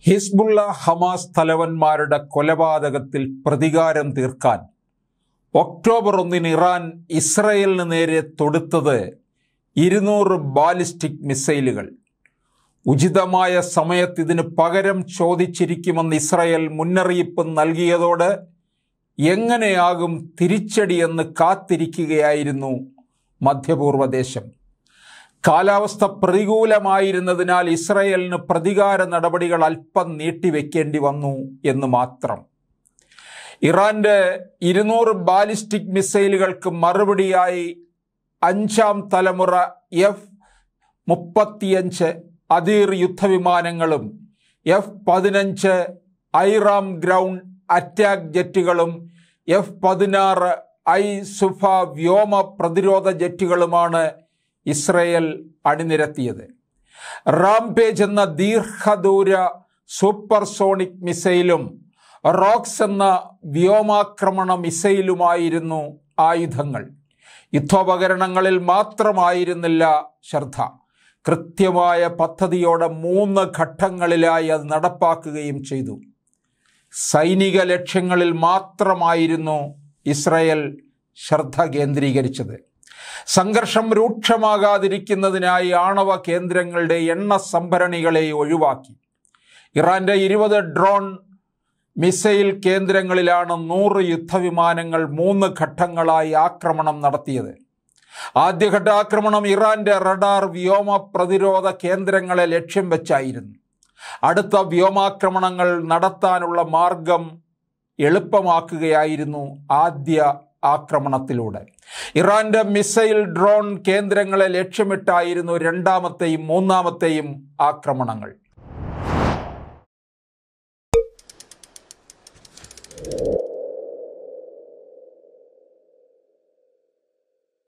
Hezbollah Hamas തലവന്മാരുടെ കൊലപാതകത്തിൽ പ്രതികാരം തീർക്കാൻ ഒക്ടോബർ ഒന്നിന് ഇറാൻ ഇസ്രയേലിന് നേരെ തൊടുത്തത് ഇരുന്നൂറ് ബാലിസ്റ്റിക് മിസൈലുകൾ ഉചിതമായ സമയത്ത് ഇതിന് പകരം ചോദിച്ചിരിക്കുമെന്ന് ഇസ്രയേൽ മുന്നറിയിപ്പ് നൽകിയതോടെ എങ്ങനെയാകും തിരിച്ചടിയെന്ന് കാത്തിരിക്കുകയായിരുന്നു മധ്യപൂർവ്വദേശം കാലാവസ്ഥ പ്രതികൂലമായിരുന്നതിനാൽ ഇസ്രയേലിന് പ്രതികാര നടപടികൾ അല്പം നീട്ടിവെക്കേണ്ടി വന്നു എന്ന് മാത്രം ഇറാന്റെ ഇരുന്നൂറ് ബാലിസ്റ്റിക് മിസൈലുകൾക്ക് മറുപടിയായി അഞ്ചാം തലമുറ എഫ് മുപ്പത്തിയഞ്ച് അദീർ യുദ്ധവിമാനങ്ങളും എഫ് പതിനഞ്ച് ഐറാം ഗ്രൗണ്ട് അറ്റാക്ക് ജെറ്റുകളും എഫ് പതിനാറ് ഐ സുഫ വ്യോമ പ്രതിരോധ ജെറ്റുകളുമാണ് ഇസ്രയേൽ അണിനിരത്തിയത് റാംപേജ് എന്ന ദീർഘദൂര സൂപ്പർസോണിക് മിസൈലും റോക്സ് എന്ന വ്യോമാക്രമണ മിസൈലുമായിരുന്നു ആയുധങ്ങൾ യുദ്ധോപകരണങ്ങളിൽ മാത്രമായിരുന്നില്ല ശ്രദ്ധ കൃത്യമായ പദ്ധതിയോടെ മൂന്ന് ഘട്ടങ്ങളിലായി അത് നടപ്പാക്കുകയും ചെയ്തു സൈനിക ലക്ഷ്യങ്ങളിൽ മാത്രമായിരുന്നു ഇസ്രയേൽ ശ്രദ്ധ കേന്ദ്രീകരിച്ചത് സംഘർഷം രൂക്ഷമാകാതിരിക്കുന്നതിനായി ആണവ കേന്ദ്രങ്ങളുടെ എണ്ണ സംഭരണികളെ ഒഴിവാക്കി ഇറാന്റെ ഇരുപത് ഡ്രോൺ മിസൈൽ കേന്ദ്രങ്ങളിലാണ് നൂറ് യുദ്ധവിമാനങ്ങൾ മൂന്ന് ഘട്ടങ്ങളായി ആക്രമണം നടത്തിയത് ആദ്യഘട്ട ആക്രമണം ഇറാന്റെ റഡാർ വ്യോമ പ്രതിരോധ കേന്ദ്രങ്ങളെ ലക്ഷ്യം വെച്ചായിരുന്നു അടുത്ത വ്യോമാക്രമണങ്ങൾ നടത്താനുള്ള മാർഗം എളുപ്പമാക്കുകയായിരുന്നു ആദ്യ ആക്രമണത്തിലൂടെ ഇറാന്റെ മിസൈൽ ഡ്രോൺ കേന്ദ്രങ്ങളെ ലക്ഷ്യമിട്ടായിരുന്നു രണ്ടാമത്തെയും മൂന്നാമത്തെയും ആക്രമണങ്ങൾ